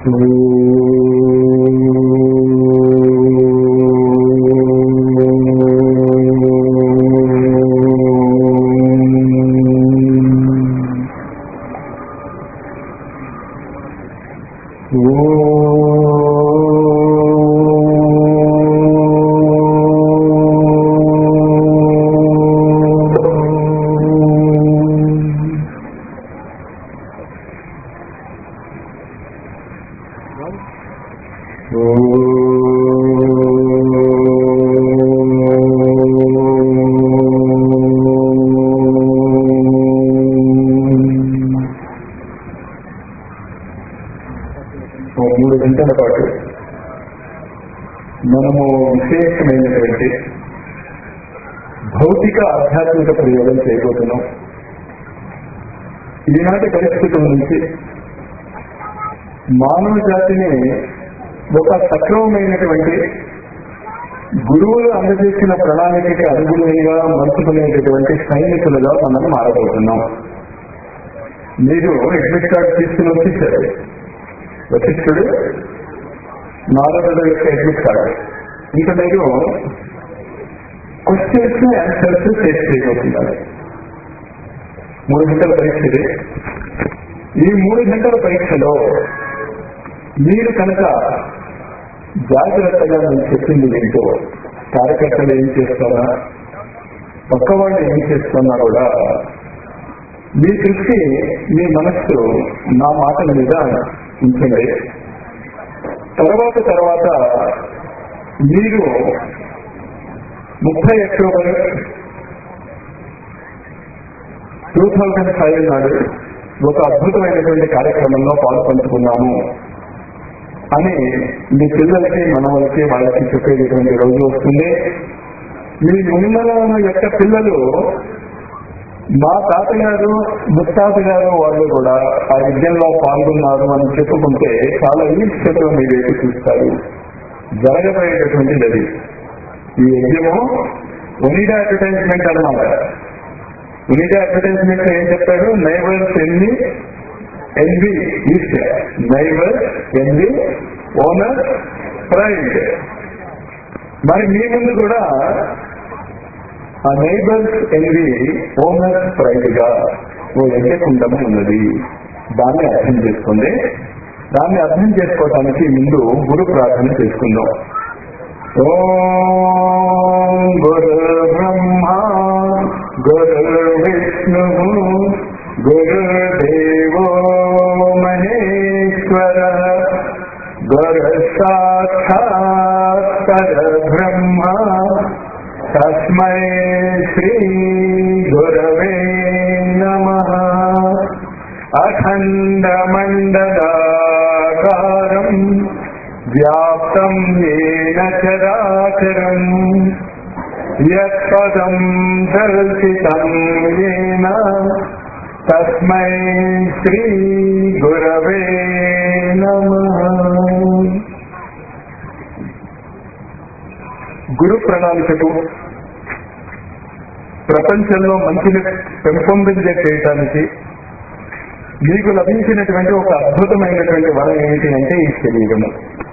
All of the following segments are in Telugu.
ఓ మూడు గంటల పాటు మనము విశేషమైనటువంటి భౌతిక ఆధ్యాత్మిక ప్రయోగం చేయబోతున్నాం ఈనాటి పరిస్థితుల నుంచి మానవ జాతిని ఒక సక్రమమైనటువంటి గురువులు అందజేసిన ప్రణాళికకి అనుగుణంగా మలుచుకునేటటువంటి సైనికులుగా మనం మారబోతున్నాం మీరు అడ్మిట్ కార్డు తీసుకుని వచ్చేసారు వశిష్ఠుడు నారదుడు యొక్క అడ్మిట్ కార్డు ఇంకా మీరు క్వశ్చన్స్ ఆన్సర్స్ ఫేస్ చేయబోతున్నారు మూడు గంటల పరీక్ష ఇది ఈ మూడు గంటల పరీక్షలో మీరు కనుక జాగ్రత్తగా నేను చెప్పింది వింటూ కార్యకర్తలు ఏం చేస్తారా పక్క వాళ్ళు ఏం చేస్తున్నా కూడా మీ దృష్టి మీ మనస్సు నా మాటల మీద ఉంచండి తర్వాత తర్వాత మీరు ముప్పై అక్టోబర్ టూ థౌజండ్ ఫైవ్ నాడు ఒక అద్భుతమైనటువంటి కార్యక్రమంలో పాల్పంచుకున్నాము అని మీ పిల్లలకి మనవలకి వాళ్ళకి చెప్పేటటువంటి రోజు వస్తుంది మీ ముందర ఉన్న యొక్క పిల్లలు మా తాతగారు ముత్తాత గారు వాళ్ళు కూడా ఆ యజ్ఞంలో పాల్గొన్నారు అని చెప్పుకుంటే చాలా ఈశ్వరులు మీ వైపు చూస్తారు జరగబోయేటటువంటిది అది ఈ యజ్ఞము ఉనిడా అడ్వర్టైజ్మెంట్ అన్నమాట ఉనిడా అడ్వర్టైజ్మెంట్ ఏం చెప్పాడు నైబర్స్ ఎన్ని envy east neighbours envy owner pride మరి మీ ముందు కూడా ఆ నైబర్స్ ఎన్వి ఓనర్ ప్రైడ్ గా ఓ యజ్ఞకుండము ఉన్నది దాన్ని అర్థం చేసుకోండి దాన్ని అర్థం చేసుకోవటానికి ముందు గురు ప్రార్థన చేసుకుందాం ఓం గురు బ్రహ్మ గురు విష్ణు గురుదేవో మహేశ్వర గురు సాక్షాత్ పరబ్రహ్మ తస్మై శ్రీ గురవే నమ అఖండమండలాకారం వ్యాప్తం ఏన చరాచరం యత్పదం దర్శితం ఏన తస్మై శ్రీ గురవే నమ గురు ప్రణాళికకు ప్రపంచంలో మంచిని పెంపొందించే చేయటానికి మీకు లభించినటువంటి ఒక అద్భుతమైనటువంటి వరం ఏమిటి అంటే ఈ శరీరము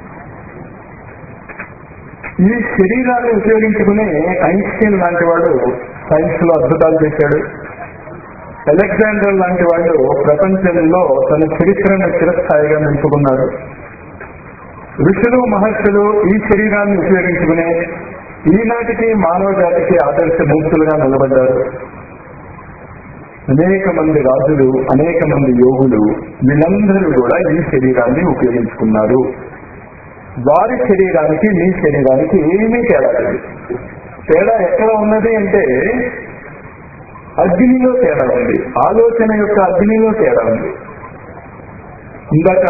ఈ శరీరాన్ని ఉపయోగించుకునే ఐన్స్టీన్ లాంటి వాడు సైన్స్ లో అద్భుతాలు చేశాడు అలెగ్జాండర్ లాంటి వాళ్ళు ప్రపంచంలో తన చరిత్రను చిరస్థాయిగా నిలుపుకున్నారు ఋషులు మహర్షులు ఈ శరీరాన్ని ఉపయోగించుకునే ఈనాటికి మానవ జాతికి ఆదర్శ మూర్తులుగా నిలబడ్డారు అనేక మంది రాజులు అనేక మంది యోగులు వీళ్ళందరూ కూడా ఈ శరీరాన్ని ఉపయోగించుకున్నారు వారి శరీరానికి మీ శరీరానికి ఏమీ తేడా లేదు తేడా ఎక్కడ ఉన్నది అంటే అగ్నిలో తేడా ఉంది ఆలోచన యొక్క అగ్నిలో తేడా ఉంది ఇందాక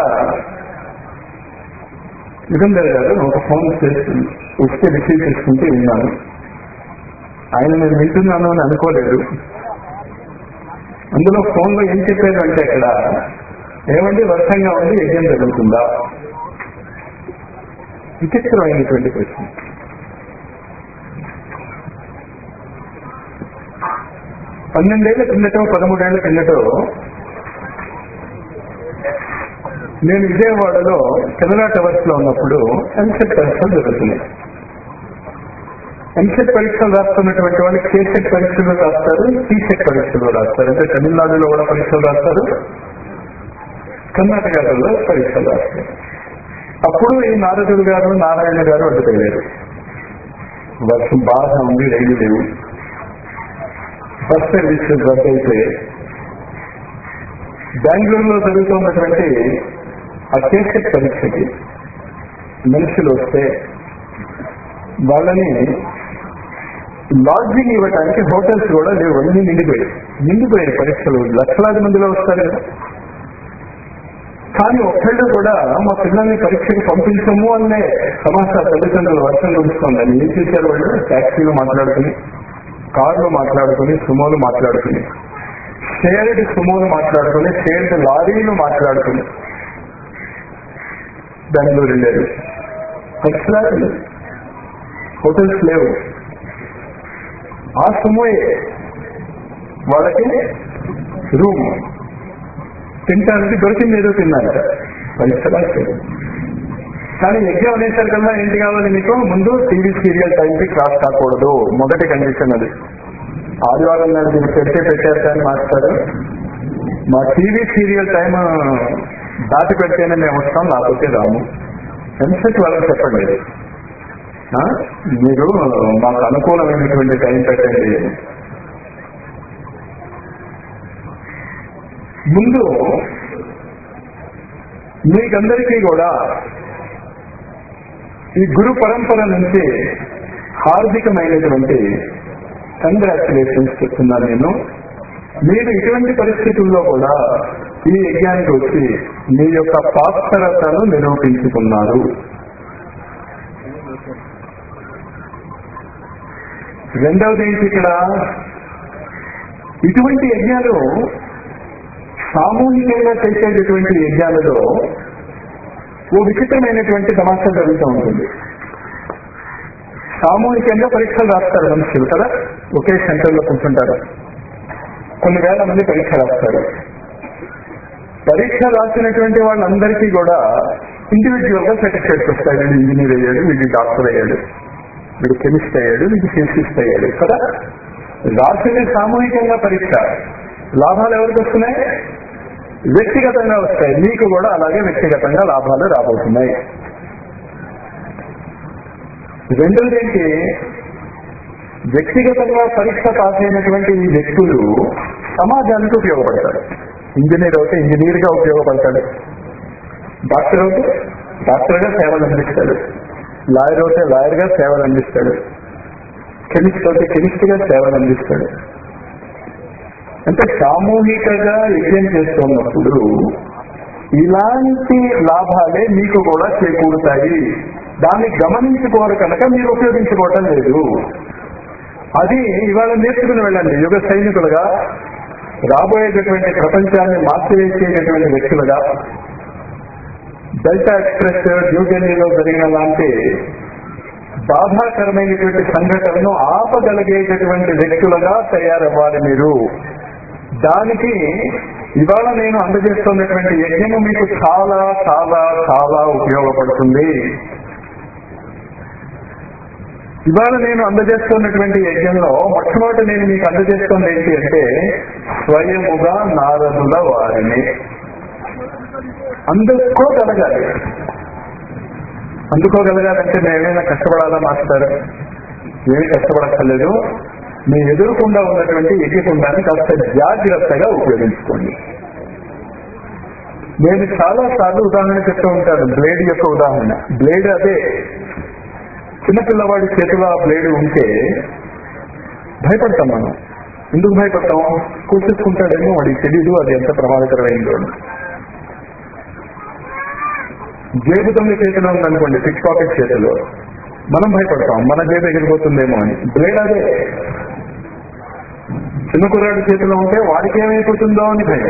యుగంధర్ గారు ఒక ఫోన్ చేస్తుంది వస్తే రిసీవ్ చేసుకుంటే విన్నాను ఆయన నేను వింటున్నాను అని అనుకోలేదు అందులో ఫోన్ లో ఏం చెప్పారు అంటే అక్కడ ఏమండి వర్షంగా ఉంది యజ్ఞం జరుగుతుందా విచిత్రమైనటువంటి ప్రశ్న పన్నెండేళ్ల కిందటో పదమూడేళ్ల కిందటో నేను విజయవాడలో కెనరా టవర్స్ లో ఉన్నప్పుడు ఎంసెట్ పరీక్షలు జరుగుతున్నాయి ఎంసెట్ పరీక్షలు రాస్తున్నటువంటి వాళ్ళు కేసెట్ పరీక్షలు రాస్తారు టీసెట్ పరీక్షలు రాస్తారు అంటే తమిళనాడులో కూడా పరీక్షలు రాస్తారు కర్ణాటకలో పరీక్షలు రాస్తారు అప్పుడు ఈ నారదుడు గారు నారాయణ గారు అడ్డు తగిలారు వర్షం బాగా ఉంది రైలు లేవు బస్ సర్వీసెస్ రద్దు అయితే బెంగళూరులో జరుగుతున్నటువంటి ఆ కేసెట్ పరీక్షకి మనుషులు వస్తే వాళ్ళని లాడ్జింగ్ ఇవ్వడానికి హోటల్స్ కూడా లేవు అన్ని నిండిపోయాయి నిండిపోయాయి పరీక్షలు లక్షలాది మందిలో వస్తారు కదా కానీ ఒక్కళ్ళు కూడా మా పిల్లల్ని పరీక్షకు పంపించము అనే సమస్య తల్లిదండ్రులు వర్షం కురుస్తోందని ఏం చేశారు వాళ్ళు ట్యాక్సీలు మాట్లాడుకుని కార్లు మాట్లాడుకుని సుమోలు మాట్లాడుకుని షేర్డ్ సుమోలు మాట్లాడుకుని షేర్డ్ లారీలు మాట్లాడుకుని బెంగళూరు వెళ్ళారు పరీక్షలు హోటల్స్ లేవు ఆ సుమోయే వాళ్ళకి రూమ్ తింటానికి దొరికింది ఏదో తిన్నారట పరీక్ష రాశారు కానీ యజ్ఞం అనేసరికల్లా ఏంటి కావాలి మీకు ముందు టీవీ సీరియల్ టైంకి క్రాస్ కాకూడదు మొదటి కండిషన్ అది ఆదివారం నాడు మీరు పెడితే పెట్టారు కానీ మాస్టర్ మా టీవీ సీరియల్ టైం దాటి పెడితేనే మేము వస్తాం లేకపోతే రాము ఎంసెట్ వాళ్ళకి చెప్పండి ఆ? మీరు మాకు అనుకూలమైనటువంటి టైం పెట్టండి ముందు మీకందరికీ కూడా ఈ గురు పరంపర నుంచి హార్దికమైనటువంటి కంగ్రాచులేషన్స్ చెప్తున్నాను నేను మీరు ఇటువంటి పరిస్థితుల్లో కూడా ఈ యజ్ఞానికి వచ్చి మీ యొక్క పాత్రతను నిరూపించుకున్నారు రెండవది ఏంటి ఇక్కడ ఇటువంటి యజ్ఞాలు సామూహికంగా చేసేటటువంటి యజ్ఞాలలో ఓ విచిత్రమైనటువంటి తమాషా జరుగుతూ ఉంటుంది సామూహికంగా పరీక్షలు రాస్తారు మనుషులు కదా ఒకే సెంటర్లో కూర్చుంటారు కొన్ని వేల మంది పరీక్ష రాస్తారు పరీక్ష రాసినటువంటి వాళ్ళందరికీ కూడా ఇండివిజువల్ గా సర్టిఫికేట్స్ వస్తాయి వీడు ఇంజనీర్ అయ్యాడు వీడు డాక్టర్ అయ్యాడు వీడు కెమిస్ట్ అయ్యాడు వీడు ఫిజిసిస్ట్ అయ్యాడు కదా రాసింది సామూహికంగా పరీక్ష లాభాలు ఎవరికి వస్తున్నాయి వ్యక్తిగతంగా వస్తాయి మీకు కూడా అలాగే వ్యక్తిగతంగా లాభాలు రాబోతున్నాయి రెండోది ఏంటి వ్యక్తిగతంగా పరీక్ష పాస్ అయినటువంటి ఈ వ్యక్తులు సమాజానికి ఉపయోగపడతారు ఇంజనీర్ అయితే ఇంజనీర్ గా ఉపయోగపడతాడు డాక్టర్ అయితే డాక్టర్ గా సేవలు అందిస్తాడు లాయర్ అయితే లాయర్ గా సేవలు అందిస్తాడు కెమిస్ట్ అయితే కెమిస్ట్ గా సేవలు అందిస్తాడు అంటే సామూహికంగా యజ్ఞం చేస్తున్నప్పుడు ఇలాంటి లాభాలే మీకు కూడా చేకూరుతాయి దాన్ని గమనించుకోరు కనుక మీరు ఉపయోగించుకోవటం లేదు అది ఇవాళ నేర్చుకుని వెళ్ళండి యుగ సైనికులుగా రాబోయేటటువంటి ప్రపంచాన్ని మార్చివేసేటటువంటి వ్యక్తులుగా డెల్టా ఎక్స్ప్రెస్ న్యూ ఢిల్లీలో జరిగిన లాంటి బాధాకరమైనటువంటి సంఘటనను ఆపగలిగేటటువంటి వ్యక్తులుగా తయారవ్వాలి మీరు దానికి ఇవాళ నేను అందజేస్తున్నటువంటి యజ్ఞము మీకు చాలా చాలా చాలా ఉపయోగపడుతుంది ఇవాళ నేను అందజేస్తున్నటువంటి యజ్ఞంలో మొట్టమొదటి నేను మీకు అందజేస్తుంది ఏంటి అంటే స్వయముగా నారదుల వారిని అందుకోగలగాలి అందుకోగలగాలంటే మేమేమైనా కష్టపడాలా మాస్టర్ ఏమి కష్టపడక్కర్లేదు మీ ఎదురుకుండా ఉన్నటువంటి యజ్ఞకుండాన్ని కాస్త జాగ్రత్తగా ఉపయోగించుకోండి నేను చాలా సార్లు ఉదాహరణ చెప్తూ ఉంటాను బ్లేడ్ యొక్క ఉదాహరణ బ్లేడ్ అదే చిన్నపిల్లవాడి చేతిలో ఆ బ్లేడ్ ఉంటే భయపడతాం మనం ఎందుకు భయపడతాం కూర్చుకుంటాడేమో వాడికి తెలీదు అది ఎంత ప్రమాదకరమైందో అని. జేబు దొంగ చేతిలో ఉందనుకోండి పిక్ పాకెట్ చేతిలో మనం భయపడతాం మన జేబు ఎగిరిపోతుందేమో అని బ్లేడ్ అదే చిన్న కుర్రాడి చేతిలో ఉంటే వాడికి ఏమైపోతుందో అని భయం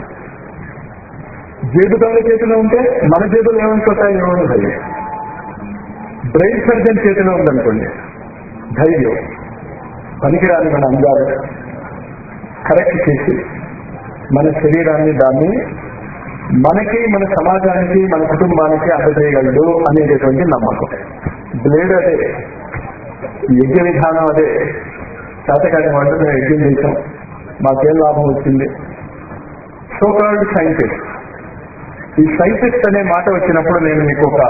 జేబు దొంగ చేతిలో ఉంటే మన జేబులు ఏమైపోతాయో అని భయం బ్రెయిన్ సర్జన్ చేతిలో ఉందనుకోండి ధైర్యం పనికిరాని మన అందాలు కరెక్ట్ చేసి మన శరీరాన్ని దాన్ని మనకి మన సమాజానికి మన కుటుంబానికి అందజేయగలడు అనేటటువంటి నమ్మకం బ్లేడ్ అదే యజ్ఞ విధానం అదే శాతకాని వాళ్ళు మేము యజ్ఞం చేశాం మాకేం లాభం వచ్చింది సోకాల్డ్ సైంటిస్ట్ ఈ సైంటిస్ట్ అనే మాట వచ్చినప్పుడు నేను మీకు ఒక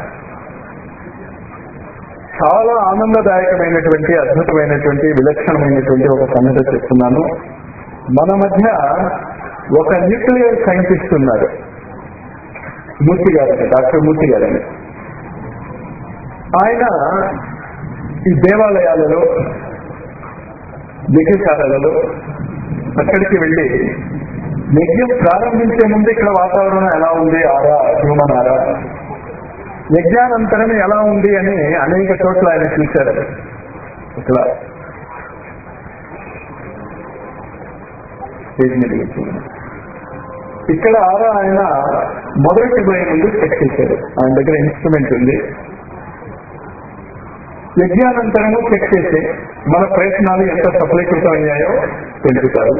చాలా ఆనందదాయకమైనటువంటి అద్భుతమైనటువంటి విలక్షణమైనటువంటి ఒక సంగతి చెప్తున్నాను మన మధ్య ఒక న్యూక్లియర్ సైంటిస్ట్ ఉన్నారు మూర్తి గారని డాక్టర్ మూర్తి గారని ఆయన ఈ దేవాలయాలలో యజ్ఞశాలలో అక్కడికి వెళ్ళి యజ్ఞం ప్రారంభించే ముందు ఇక్కడ వాతావరణం ఎలా ఉంది ఆరా హ్యూమన్ ఆరా యజ్ఞానంతరం ఎలా ఉంది అని అనేక చోట్ల ఆయన చూశారు ఇక్కడ స్టేజ్ మీద కూర్చుని. ఇక్కడ ఆరా ఆయన మొదటి పోయే ముందు చెక్ చేశారు ఆయన దగ్గర ఇన్స్ట్రుమెంట్ ఉంది యజ్ఞానంతరము చెక్ చేసి మన ప్రయత్నాలు ఎంత సఫలీకృతం అయ్యాయో తెలుపుతారు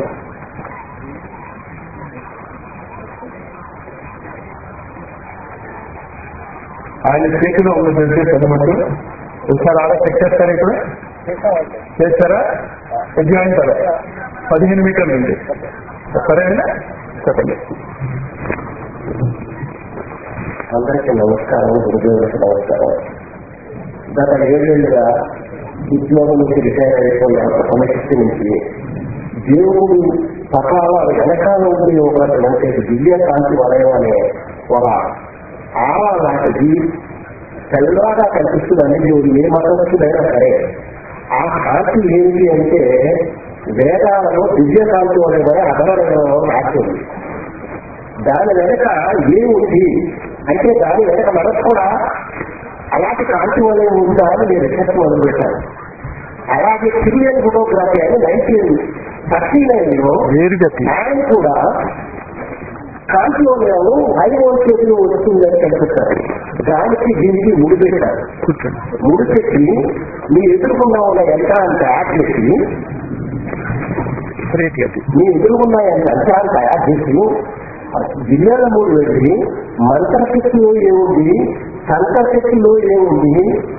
ఆయన చేతిలో ఉన్న తెలిసే చదవట్టు ఒకసారి ఆడ చెక్ చేస్తారా ఇప్పుడు చేస్తారా యజ్ఞం అయిన తర్వాత పదిహేను మీటర్లు ఉంది సరేనా చెప్పండి అందరికీ నమస్కారం గురుదేవులకు నమస్కారం గత ఏడేళ్లుగా ఉద్యోగం నుంచి రిటైర్ అయిపోయిన ఒక సమశక్తి నుంచి దేవుడు సకాల వెనకాల ఉండి ఒక మనకి దివ్య కాంతి వలయం అనే ఒక ఆరా లాంటిది తెల్లగా కనిపిస్తుందని దేవుడు ఏ మతస్థుడైనా సరే ఆ కాంతి ఏంటి అంటే వేదాలలో దివ్య కాంతి వలయం అధవరంలో రాసి ఉంది దాని వెనక ఏముంది అంటే దాని వెనక మనకు కూడా అలాంటి కాంతి వలయం ఉందా అని నేను రిసెర్చ్ మొదలు పెట్టాను అలాగే సిరియన్ ఫోటోగ్రఫీ అని నైన్టీన్ థర్టీ నైన్ లో వేరుగా ఆయన కూడా కాంతి వలయం హై వోల్టేజ్ లో వస్తుందని కనిపిస్తారు దానికి దీనికి ముడిపెట్టారు కూర్చోండి ముడిపెట్టి మీ ఎదుర్కొన్న ఉన్న యంత్రాన్ని తయారు చేసి స్ట్రేట్ గా మీ ఎదుర్కొన్న యంత్రాన్ని తయారు చేసి జిల్లాల మూడు వెళ్ళి మంత్రశక్తిలో ఏముంది సంతశక్తిలో ఏముంది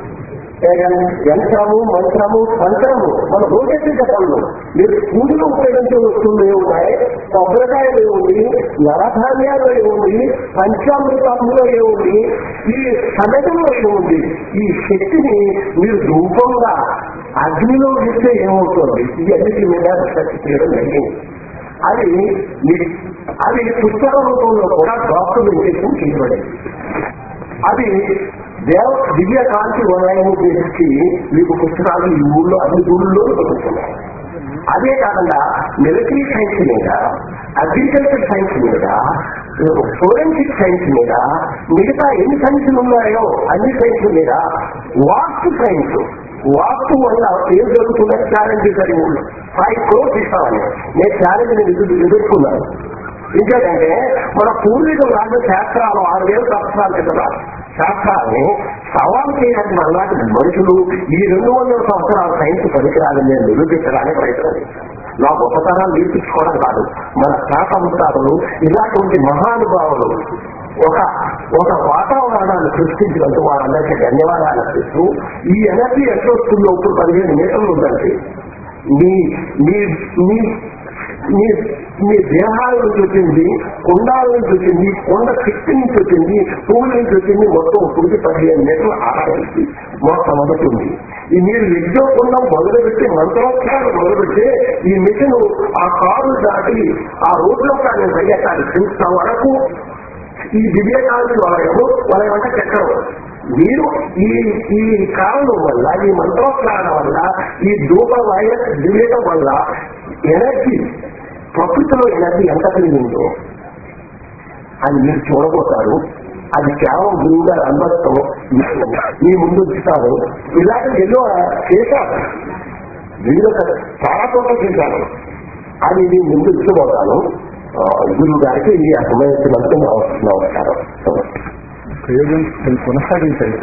యంత్రము మంత్రము తంత్రము మన భౌతిక గతంలో మీరు పూజలో ఉపయోగించే వస్తువులు ఏమున్నాయి కొబ్బరికాయలు ఏముంది నరధాన్యాలు ఏముంది పంచామృతంలో ఏముంది ఈ సగటులో ఏముంది ఈ శక్తిని మీరు రూపంగా అగ్నిలో ఇస్తే ఏమవుతుంది ఇవన్నిటి మీద రీసెర్చ్ చేయడం జరిగింది అది మీ- అది పుస్తక రూపంలో కూడా డాక్యుమెంటేషన్ చేయబడింది అది దేవ దివ్య కాంతి వలయం చేసి మీకు పుస్తకాలు ఈ ఊళ్ళో అన్ని ఊళ్ళో దొరుకుతున్నాయి అదే కాకుండా మిలిటరీ సైన్స్ మీద అగ్రికల్చర్ సైన్స్ మీద ఫోరెన్సిక్ సైన్స్ మీద మిగతా ఎన్ని సైన్సులు ఉన్నాయో అన్ని సైన్స్ మీద వాస్తు సైన్స్ వాస్తు వల్ల ఏం జరుగుతుందని ఛాలెంజ్ చేశారు ఈ ఊళ్ళో ఫైవ్ క్రోర్స్ ఇస్తామని నేను ఛాలెంజ్ ఎదురు ఎదుర్కొన్నాను ఇంకేంటంటే మన పూర్వీకులు రాసిన శాస్త్రాలు ఆరు వేల సంవత్సరాల కింద శాస్త్రాన్ని సవాల్ చేయడానికి మనలాంటి మనుషులు ఈ రెండు వందల సంవత్సరాల సైన్స్ పనికిరాలని నేను నిరూపించడానికి ప్రయత్నం చేశాను. నా గొప్పతనాలు నిరూపించుకోవడం కాదు మన శాసముతారులు ఇలాంటి మహానుభావులు ఒక ఒక వాతావరణాన్ని సృష్టించినందుకు వారందరికీ ధన్యవాదాలు అర్పిస్తూ ఈ ఎనర్జీ ఎంత వస్తుందో ఇప్పుడు పదిహేను మీటర్లు ఉందండి మీ మీ మీ మీ మీ దేహాల నుంచి వచ్చింది కొండాల నుంచి వచ్చింది కొండ శక్తి నుంచి వచ్చింది పువ్వుల నుంచి వచ్చింది మొత్తం పుడికి పదిహేను మీటర్లు ఆరాయించి మొత్తం మొదటి ఈ మీరు యజ్ఞోకుండం మొదలుపెట్టి మంత్రోత్సవాలు మొదలుపెట్టి ఈ మిషన్ ఆ కారు దాటి ఆ రోడ్లో కానీ పరిగెత్తాలి ఇంత వరకు ఈ దివ్యకాంతి వలయము వలయం అంటే చక్రం మీరు ఈ ఈ కారణం వల్ల ఈ మంత్రోచ్చారణ వల్ల ఈ ధూప వైరస్ దివ్యటం వల్ల ఎనర్జీ ప్రకృతిలో ఎనర్జీ ఎంత కలిగిందో అది మీరు చూడబోతారు అది కేవలం గురువు గారి అనుభవంతో మీ ముందు ఇస్తారు ఇలాంటి ఎన్నో చేశారు వీళ్ళు చాలా చోట్ల చేశాను అది మీ ముందు ఇచ్చబోతాను ఆ, గురువు గారికి ఈ అర్థమైనందుకు నమస్కారం ప్రయోజనం కొనసాగించండి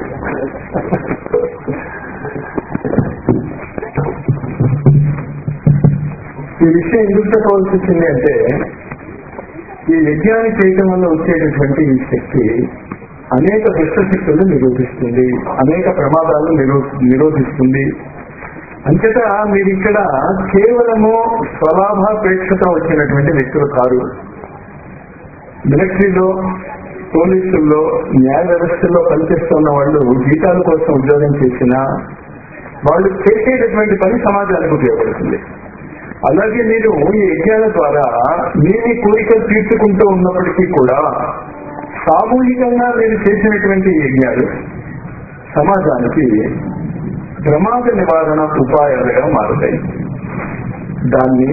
ఈ విషయం ఎందుకు చెప్పవలసి వచ్చింది అంటే ఈ యజ్ఞాన్ని చేయటం వల్ల వచ్చేటటువంటి ఈ శక్తి అనేక దుష్ట శక్తులను నిరోధిస్తుంది అనేక ప్రమాదాలను నిరో నిరోధిస్తుంది అంచేత మీరు ఇక్కడ కేవలము స్వలాభాపేక్షత వచ్చినటువంటి వ్యక్తులు కారు మిలిటరీలో పోలీసుల్లో న్యాయ వ్యవస్థలో పనిచేస్తున్న వాళ్ళు జీతాల కోసం ఉద్యోగం చేసినా వాళ్ళు చేసేటటువంటి పని సమాజానికి ఉపయోగపడుతుంది అలాగే మీరు ఈ యజ్ఞాల ద్వారా మీ మీ కోరికలు తీర్చుకుంటూ ఉన్నప్పటికీ కూడా సామూహికంగా మీరు చేసినటువంటి యజ్ఞాలు సమాజానికి ప్రమాద నివారణ ఉపాయాలుగా మారుతాయి దాన్ని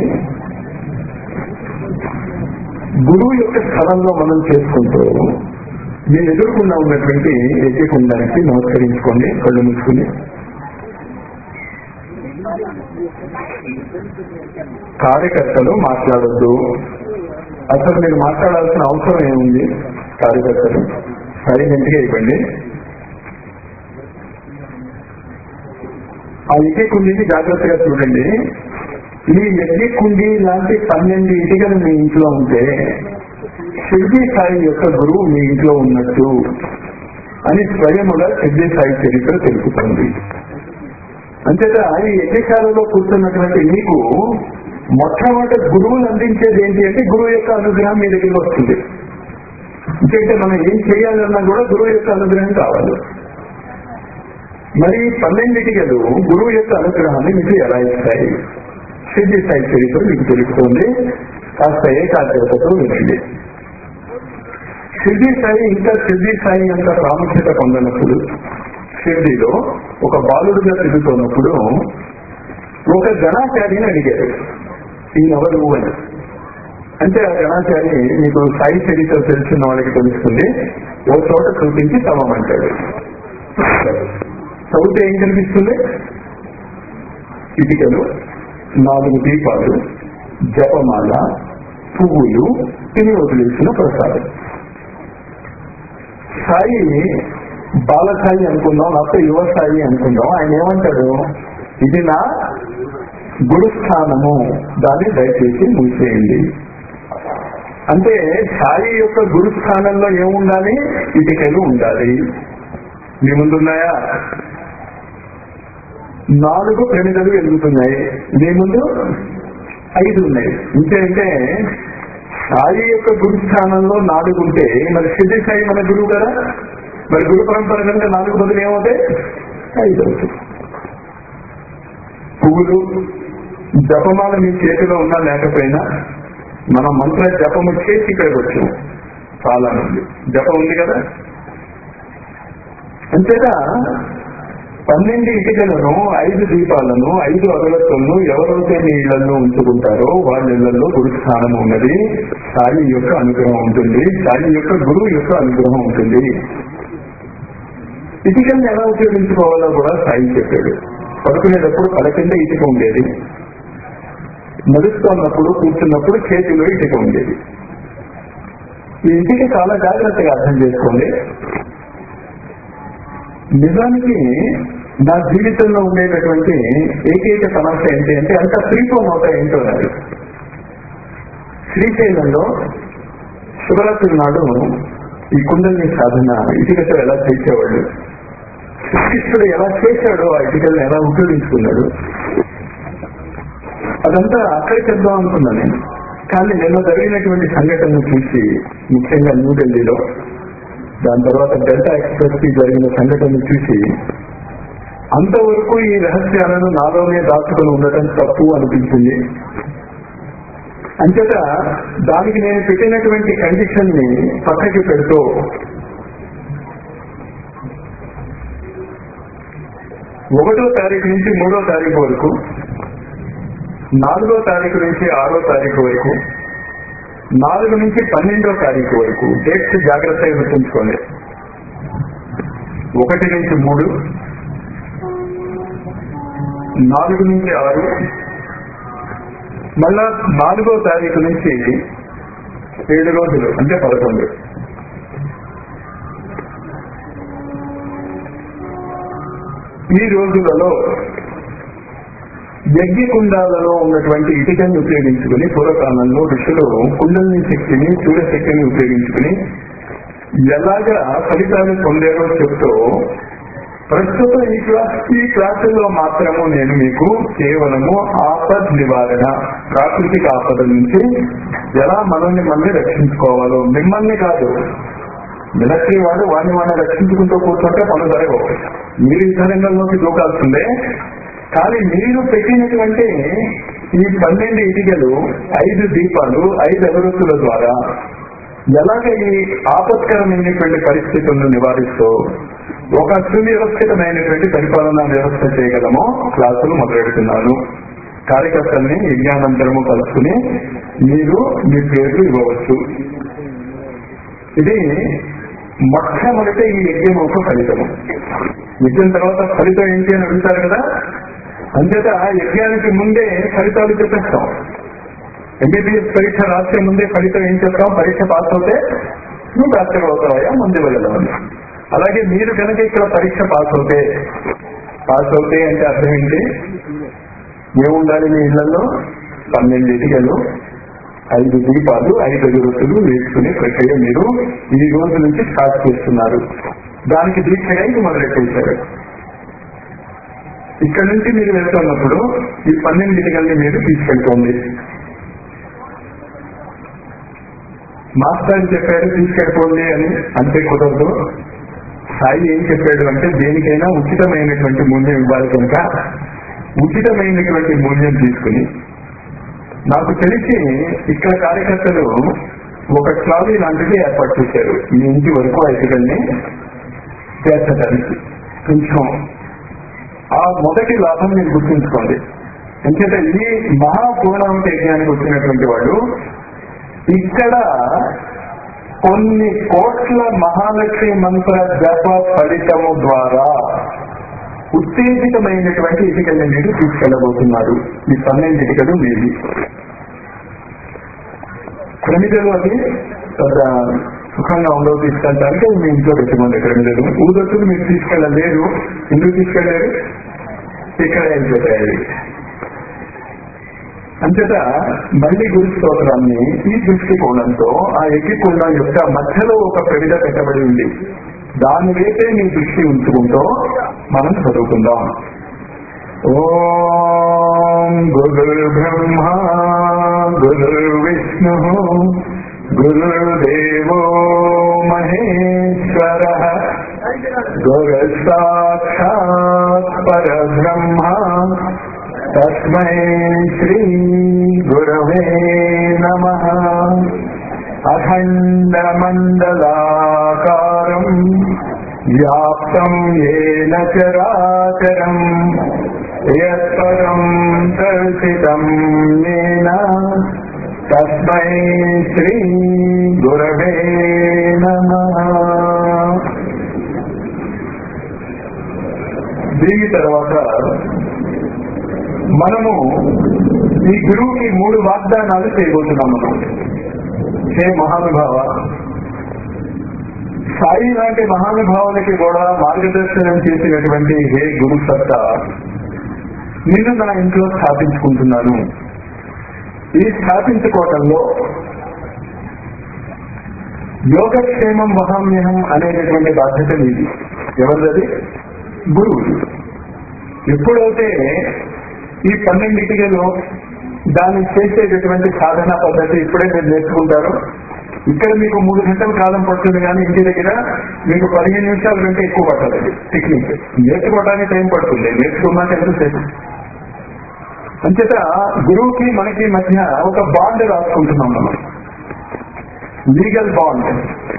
గురువు యొక్క స్థలంలో మనం చేసుకుంటూ మీరు ఎదుర్కొన్నా ఉన్నటువంటి యజ్ఞకుండానికి నమస్కరించుకోండి కళ్ళు మూసుకుని కార్యకర్తలు మాట్లాడొద్దు అసలు మీరు మాట్లాడాల్సిన అవసరం ఏముంది కార్యకర్తలు సైలెంట్ గా ఇవ్వండి ఆ ఇకే కుండీని జాగ్రత్తగా చూడండి ఈ యజ్ఞ కుండీ లాంటి పన్నెండు ఇటుకలు మీ ఇంట్లో ఉంటే షిర్డీ సాయి యొక్క గురువు మీ ఇంట్లో ఉన్నట్టు అని స్వయముగా షిర్డీ సాయి చరిత్ర తెలుపుతుంది అంతేత ఈ యజ్ఞశాలలో కూర్చున్నటువంటి మీకు మొట్టమొదటి గురువులు అందించేది ఏంటి అంటే గురువు యొక్క అనుగ్రహం మీ దగ్గర వస్తుంది ఎందుకంటే మనం ఏం చేయాలన్నా కూడా గురువు యొక్క అనుగ్రహం కావాలి మరి పన్నెండిటికలు గురువు యొక్క అనుగ్రహాన్ని మీకు ఎలా ఇస్తాయి సిద్ధి సాయి చరిత్ర మీకు తెలుస్తుంది కాస్త ఏకాగ్రతతో వినండి సిద్ధి సాయి ఇంకా సిద్ధి సాయి అంత ప్రాముఖ్యత పొందినప్పుడు షిర్డీలో ఒక బాలుడుగా తిరుగుతున్నప్పుడు ఒక గణాచార్యని అడిగారు ఈయనెవరు అని అంటే ఆ గణాచారి మీకు సాయి చరిత్ర తెలిసిన వాళ్ళకి తెలుస్తుంది ఓ చోట చూపించి తవ్వమంటాడు చదివితే ఏం కనిపిస్తుంది ఇటుకలు నాలుగు దీపాలు జపమాల పువ్వులు తిని వదిలేసిన ప్రసాదం సాయి బాలసాయి అనుకుందాం లేకపోతే యువ సాయి అనుకుందాం ఆయన ఏమంటాడు ఇది నా గురుస్థానము దాన్ని దయచేసి మూసేయండి అంటే సాయి యొక్క గురుస్థానంలో ఏముండాలి ఇటుకలు ఉండాలి మీ ముందున్నాయా నాలుగు ప్రమిదలు వెలుగుతున్నాయి మీ ముందు ఐదు ఉన్నాయి ఇంకేంటే సాయి యొక్క గురుస్థానంలో నాలుగు ఉంటే మరి సిద్ధి సాయి మన గురువు కదా మరి గురు పరంపర కనుక నాలుగు బదులు ఏమవుతాయి ఐదు అవుతాయి పువ్వులు జపమాల మీ చేతిలో ఉన్నా లేకపోయినా మనం మంత్ర జపము చేసి ఇక్కడికి వచ్చాం చాలా మంది జపం ఉంది కదా అంతేగా పన్నెండు ఇటుకలను ఐదు దీపాలను ఐదు అగరత్తులను ఎవరైతే మీ ఇళ్లలో ఉంచుకుంటారో వాళ్ళ ఇళ్లలో గురుస్థానం ఉన్నది సాయి యొక్క అనుగ్రహం ఉంటుంది సాయి యొక్క గురువు యొక్క అనుగ్రహం ఉంటుంది ఇటుకల్ని ఎలా ఉపయోగించుకోవాలో కూడా సాయి చెప్పాడు పడుకునేటప్పుడు పడకింద ఇటుక ఉండేది నడుస్తున్నప్పుడు కూర్చున్నప్పుడు చేతిలో ఇటుక ఉండేది ఈ ఇంటికి చాలా జాగ్రత్తగా అర్థం చేసుకోండి నిజానికి నా జీవితంలో ఉండేటటువంటి ఏకైక సమస్య ఏంటి అంటే అంత ఫ్రీఫోన్ అవుతాయి ఏంటో నాది శ్రీశైలంలో శివరాత్రి నాడు ఈ కుండలిని సాధన ఇటుకతో ఎలా చేసేవాళ్ళు శ్రీకృష్ణుడు ఎలా చేశాడో ఆ ఇటుకలను ఎలా ఉపయోగించుకున్నాడు అదంతా అక్కడే చెప్దాం అనుకున్నా నేను కానీ నిన్న జరిగినటువంటి సంఘటనను చూసి ముఖ్యంగా న్యూఢిల్లీలో దాని తర్వాత డెల్టా ఎక్స్ప్రెస్ కి జరిగిన సంఘటనను చూసి అంతవరకు ఈ రహస్యాలను నాలోనే దాచుకొని ఉండటం తప్పు అనిపించింది అంచేత దానికి నేను పెట్టినటువంటి కండిషన్ ని పక్కకి పెడుతూ ఒకటో తారీఖు నుంచి మూడో తారీఖు వరకు నాలుగో తారీఖు నుంచి ఆరో తారీఖు వరకు నాలుగు నుంచి పన్నెండో తారీఖు వరకు డేట్స్ జాగ్రత్తగా గుర్తుంచుకోండి ఒకటి నుంచి మూడు నాలుగు నుంచి ఆరు మళ్ళా నాలుగో తారీఖు నుంచి ఏడు రోజులు అంటే పదకొండు ఈ రోజులలో యజ్ఞకుండాలలో ఉన్నటువంటి ఇటుకని ఉపయోగించుకుని పూర్వకాలంలో ఋషులు కుండలిని శక్తిని సూర్యశక్తిని ఉపయోగించుకుని ఎలాగా ఫలితాలు పొందారో చెప్తూ ప్రస్తుతం ఈ క్లాస్ ఈ క్లాసుల్లో మాత్రము నేను మీకు కేవలము ఆపద్ నివారణ ప్రాకృతిక ఆపద నుంచి ఎలా మనల్ని మనల్ని రక్షించుకోవాలో మిమ్మల్ని కాదు మిలిటరీ వాడు వాడిని వాడిని రక్షించుకుంటూ కూర్చుంటే పనులు జరగవు మీరు ఈ రంగంలోకి దూకాల్సిందే కానీ మీరు పెట్టినటువంటి ఈ పన్నెండు ఇటుకలు ఐదు దీపాలు ఐదు అభివృద్ధుల ద్వారా ఎలాగ ఈ ఆపత్కరమైనటువంటి పరిస్థితులను నివారిస్తూ ఒక సువ్యవస్థితమైనటువంటి పరిపాలనా వ్యవస్థ చేయగలమో క్లాసులు మొదలెడుతున్నాను కార్యకర్తల్ని యజ్ఞానంతరము కలుసుకుని మీరు మీ పేర్లు ఇవ్వవచ్చు ఇది మొట్టమొదట ఈ యజ్ఞం ఒక ఫలితము యజ్ఞం తర్వాత ఫలితం ఏంటి అని అడుగుతారు కదా అంచేత యజ్ఞానికి ముందే ఫలితాలు చెప్పేస్తాం ఎంబీబీఎస్ పరీక్ష రాసే ముందే ఫలితం ఏం చెప్తాం పరీక్ష పాస్ అవుతే నువ్వు డాక్టర్ అవుతావా ముందు వెళ్ళడం అలాగే మీరు కనుక ఇక్కడ పరీక్ష పాస్ అవుతే పాస్ అవుతే అంటే అర్థం ఏంటి ఏముండాలి మీ ఇళ్లలో పన్నెండు ఇటుకలు ఐదు దీపాలు ఐదు అభివృద్ధులు వేసుకునే ప్రక్రియ మీరు ఈ రోజు నుంచి స్టార్ట్ చేస్తున్నారు దానికి దీక్షగా ఇది మొదలెట్టేశారు ఇక్కడ నుంచి మీరు వెళ్తున్నప్పుడు ఈ పన్నెండు ఇటుకల్ని మీరు తీసుకెళ్తుంది మాస్టర్ చెప్పాడు తీసుకెళ్ళిపోండి అని అంటే కుదరదు సాయి ఏం చెప్పాడు అంటే దేనికైనా ఉచితమైనటువంటి మూల్యం ఇవ్వాలి కనుక ఉచితమైనటువంటి మూల్యం తీసుకుని నాకు తెలిసి ఇక్కడ కార్యకర్తలు ఒక ట్రాలీ లాంటిది ఏర్పాటు చేశారు మీ ఇంటి వరకు ఐదుగల్ని చేర్చడానికి కొంచెం ఆ మొదటి లాభం మీరు గుర్తుంచుకోండి ఎందుకంటే ఈ మహాపూర్ణావతి యజ్ఞానికి వచ్చినటువంటి వాళ్ళు ఇక్కడ కొన్ని కోట్ల మహాలక్ష్మి మంత్ర జప ఫలితము ద్వారా ఉత్తేజితమైనటువంటి ఇటుకల్ని మీరు తీసుకెళ్లబోతున్నారు ఈ పన్నెండు ఇటుకలు మీది క్రమిదలు అది పెద్ద సుఖంగా ఉండవు తీసుకెళ్ళడానికి అవి మీ ఇంట్లో పెట్టుకోండి క్రమిదలు ఊదొట్టులు మీరు తీసుకెళ్ళలేరు ఎందుకు తీసుకెళ్లారు ఇక్కడ అయిపోతాయి అంతట మళ్ళీ గురు స్తోత్రాన్ని ఈ దృష్టికోణంతో ఆ యజ్ఞకుండం యొక్క మధ్యలో ఒక ప్రవిధ పెట్టబడి ఉంది దాని వైపే మీ దృష్టి ఉంచుకుంటూ మనం చదువుకుందాం ఓం గురు బ్రహ్మ గురు విష్ణు గురుదేవో మహేశ్వర గురు సాక్షాత్ పరబ్రహ్మ తస్మై శ్రీ గురవే నమ అఖండమండలాకారం వ్యాప్తం ఏన చరాచరం యత్పరం దర్శితం నేన తస్మై శ్రీ గురవే నమ దీని తర్వాత మనము ఈ గురువుకి మూడు వాగ్దానాలు చేయబోతున్నాం మనం హే మహానుభావ సాయి లాంటి మహానుభావులకి కూడా మార్గదర్శనం చేసినటువంటి హే గురు సత్తా నిన్ను నా ఇంట్లో స్థాపించుకుంటున్నాను ఈ స్థాపించుకోవటంలో యోగక్షేమం మహామ్యహం అనేటటువంటి బాధ్యత నీది ఎవరిది గురువు ఎప్పుడైతే ఈ పన్నెండింటిలో దాన్ని చేసేటటువంటి సాధన పద్ధతి ఇప్పుడే మీరు నేర్చుకుంటారు ఇక్కడ మీకు మూడు గంటల కాలం పడుతుంది కానీ ఇంటి దగ్గర మీకు పదిహేను నిమిషాల కంటే ఎక్కువ పడుతుంది టెక్నిక్ నేర్చుకోవడానికి టైం పడుతుంది నేర్చుకున్నాక ఎంతసేపు అంచేత గురువుకి మనకి మధ్య ఒక బాండ్ రాసుకుంటున్నాం మనం లీగల్ బాండ్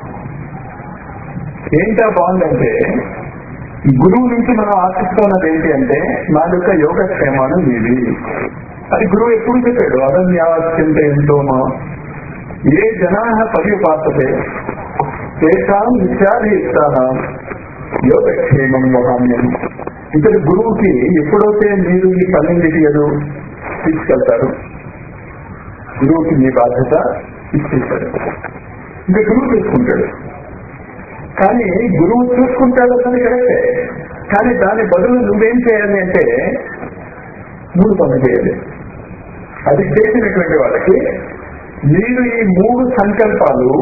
ఏంటా బాండ్ అంటే గురువు నుంచి మనం ఆశిస్తున్నది ఏంటి అంటే నా యొక్క యోగక్షేమాలు నీవి అది గురువు ఎప్పుడు చెప్పాడు అనన్యాశ్చింత ఎంతోమా ఏ జనా పర్యుపాసతే తేషాం నిత్యాధిష్టానం యోగక్షేమం వహామ్యం ఇక్కడ గురువుకి ఎప్పుడైతే మీరు ఈ పన్నెండింటి ఎదు తీసుకెళ్తారు గురువుకి మీ బాధ్యత ఇచ్చేశారు ఇంకా గురువు తీసుకుంటాడు కానీ గురువు చూసుకుంటాడు అన్నది కరెక్టే కానీ దాని బదులు నువ్వేం చేయాలి అంటే మూడు పనులు చేయాలి అది చేసినటువంటి వాళ్ళకి మీరు ఈ మూడు సంకల్పాలు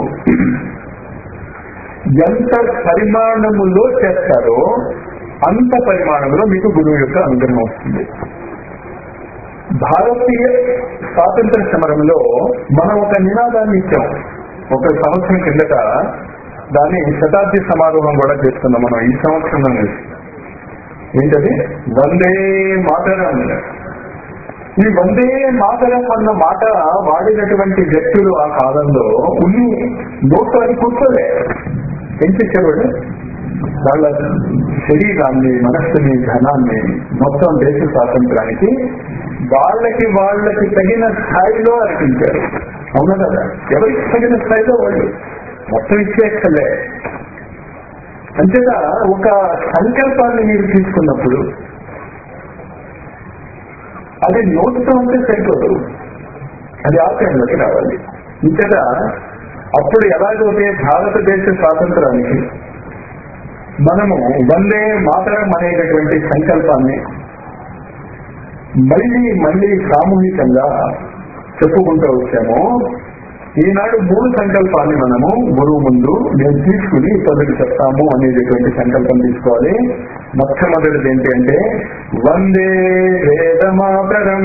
ఎంత పరిమాణములో చేస్తారో అంత పరిమాణంలో మీకు గురువు యొక్క అనుగ్రహం వస్తుంది భారతీయ స్వాతంత్ర సమరంలో మనం ఒక నినాదాన్ని ఇచ్చాం ఒక సంవత్సరం కిందట దాన్ని శతాబ్ది సమారోహం కూడా చేస్తున్నాం మనం ఈ సంవత్సరం ఏంటది వందే మాతరం ఈ వందే మాతరం అన్న మాట వాడినటువంటి వ్యక్తులు ఆ కాలంలో ఉన్ని నోట్లు అని కూర్చోలే ఏం చేసేవాడు వాళ్ళ శరీరాన్ని మనస్సుని ధనాన్ని మొత్తం దేశ స్వాతంత్రానికి వాళ్ళకి వాళ్ళకి తగిన స్థాయిలో అర్పించారు అవునా కదా ఎవరికి తగిన స్థాయిలో వాళ్ళు మొత్తం ఇచ్చేక్కలే అంతేగా ఒక సంకల్పాన్ని మీరు తీసుకున్నప్పుడు అది నోటుతో ఉంటే సరిపోదు అది ఆచరణలోకి రావాలి ఇంతగా అప్పుడు ఎలాగైతే భారతదేశ స్వాతంత్రానికి మనము వందే మాతరం అనేటటువంటి సంకల్పాన్ని మళ్ళీ మళ్ళీ సామూహికంగా చెప్పుకుంటూ వచ్చాము ఈనాడు మూడు సంకల్పాన్ని మనము గురువు ముందు మేము తీసుకుని ఇతరులకు చెప్తాము అనేటటువంటి సంకల్పం తీసుకోవాలి మొట్టమొదటిది ఏంటి అంటే వందే వేదమాతరం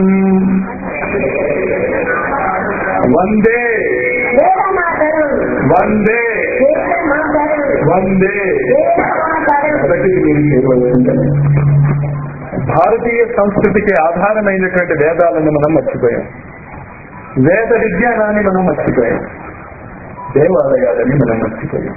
వందే వేదమాతరం వందే వేదమాతరం వందే వేదమాతరం మొదటి మీరు చేయవలసిందని భారతీయ సంస్కృతికి ఆధారమైనటువంటి వేదాలను మనం మర్చిపోయాం వేద విజ్ఞానాన్ని మనం మర్చిపోయాం దేవాలయాలని మనం మర్చిపోయాం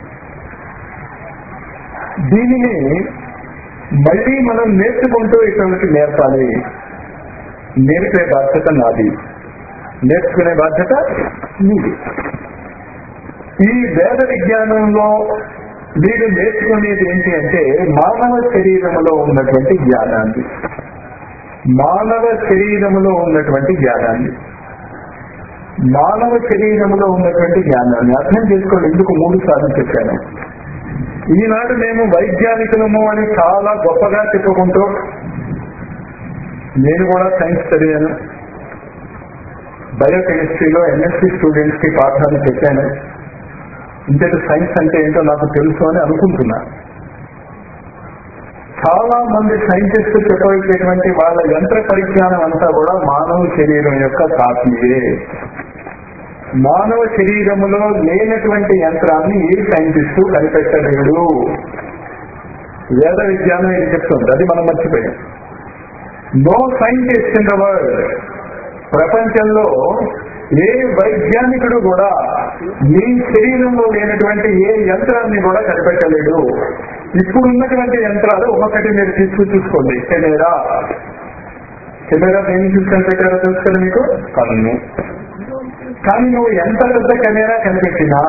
దీనిని మళ్ళీ మనం నేర్చుకుంటూ ఇతరులకి నేర్పాలి నేర్పే బాధ్యత నాది నేర్చుకునే బాధ్యత నీది ఈ వేద విజ్ఞానంలో మీరు నేర్చుకునేది ఏంటి అంటే మానవ శరీరములో ఉన్నటువంటి జ్ఞానాన్ని మానవ శరీరములో ఉన్నటువంటి జ్ఞానాన్ని మానవ శరీరములో ఉన్నటువంటి జ్ఞానాన్ని అర్థం చేసుకోండి ఎందుకు మూడు సార్లు చెప్పాను ఈనాడు మేము వైజ్ఞానికులము అని చాలా గొప్పగా చెప్పుకుంటూ నేను కూడా సైన్స్ చదివాను బయోకెమిస్ట్రీలో ఎంఎస్సీ స్టూడెంట్స్ కి పాఠాలు చెప్పాను ఇంతటి సైన్స్ అంటే ఏంటో నాకు తెలుసు అని అనుకుంటున్నా చాలా మంది సైంటిస్టులు చెప్పేటటువంటి వాళ్ళ యంత్ర పరిజ్ఞానం అంతా కూడా మానవ శరీరం యొక్క కాపీయే మానవ శరీరములో లేనటువంటి యంత్రాన్ని ఏ సైంటిస్టు కనిపెట్టలేడు వేద విజ్ఞానం ఇది చెప్తుంది అది మనం మర్చిపోయాం no scientist in the world ప్రపంచంలో ఏ వైజ్ఞానికుడు కూడా మీ శరీరంలో లేనటువంటి ఏ యంత్రాన్ని కూడా కనిపెట్టలేడు ఇప్పుడు ఉన్నటువంటి యంత్రాలు ఒక్కొక్కటి మీరు తీసుకు చూసుకోండి కెమెరా కెమెరా దేన్ని చూసి కనిపెట్టారో తెలుసు కదా మీకు కన్ను కానీ నువ్వు ఎంత పెద్ద కెమెరా కనిపెట్టినా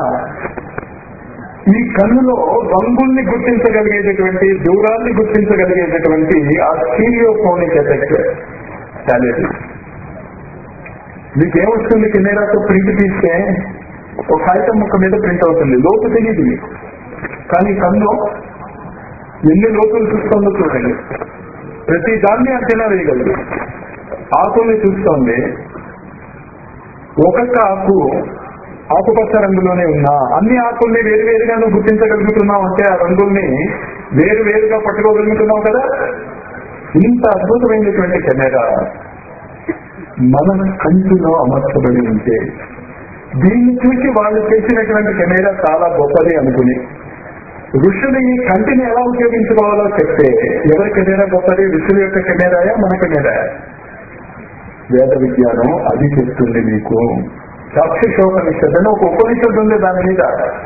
ఈ కన్నులో రంగుల్ని గుర్తించగలిగేటటువంటి దూరాన్ని గుర్తించగలిగేటటువంటి ఆ స్టీరియోఫోనిక్ ఎఫెక్ట్ చాలేదు మీకేమొస్తుంది కెమెరాతో ప్రింట్ తీస్తే ఒక కాగితం ముక్క మీద ప్రింట్ అవుతుంది లోతు తెలియదు మీకు కానీ కన్ను ఎన్ని లోతులు చూస్తుందో చూడండి ప్రతి దాన్ని అంచనా వేయగలదు ఆకుల్ని చూస్తోంది ఒక్కొక్క ఆకు ఆకుపచ్చ రంగులోనే ఉన్నా అన్ని ఆకుల్ని వేరు వేరుగా నువ్వు గుర్తించగలుగుతున్నావు అంటే ఆ రంగుల్ని వేరు వేరుగా పట్టుకోగలుగుతున్నావు కదా ఇంత అద్భుతమైనటువంటి కెమెరా మన కంటిలో అమర్చబడి ఉంటే దీన్ని చూసి వాళ్ళు చేసినటువంటి కెమెరా చాలా గొప్పది అనుకుని ఋషులు ఈ కంటిని ఎలా ఉపయోగించుకోవాలో చెప్తే ఎవరి కెమెరా గొప్పది ఋషుల యొక్క కెమెరాయా మన కెమెరాయా వేద విజ్ఞానం అది చెప్తుంది మీకు సాక్షిశోపనిషత్ అని ఒక ఉపనిషత్తు ఉంది దాని మీద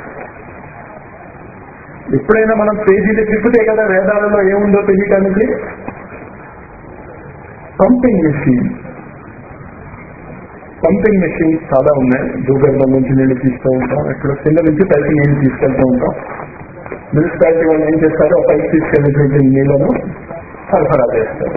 ఎప్పుడైనా మనం పేజీలు తిప్పితే కదా వేదాలలో ఏముందో తెలియటానికి పంపింగ్ మెషిన్ పంపింగ్ మెషిన్ చాలా ఉన్నాయి భూగర్భం నుంచి నీళ్లు తీస్తూ ఉంటాం ఇక్కడ కింద నుంచి పైకి నీళ్లు తీసుకెళ్తూ ఉంటాం మున్సిపాలిటీ వాళ్ళు ఏం చేస్తారు ఆ పైకి తీసుకెళ్ళినటువంటి నీళ్లను సరఫరా చేస్తారు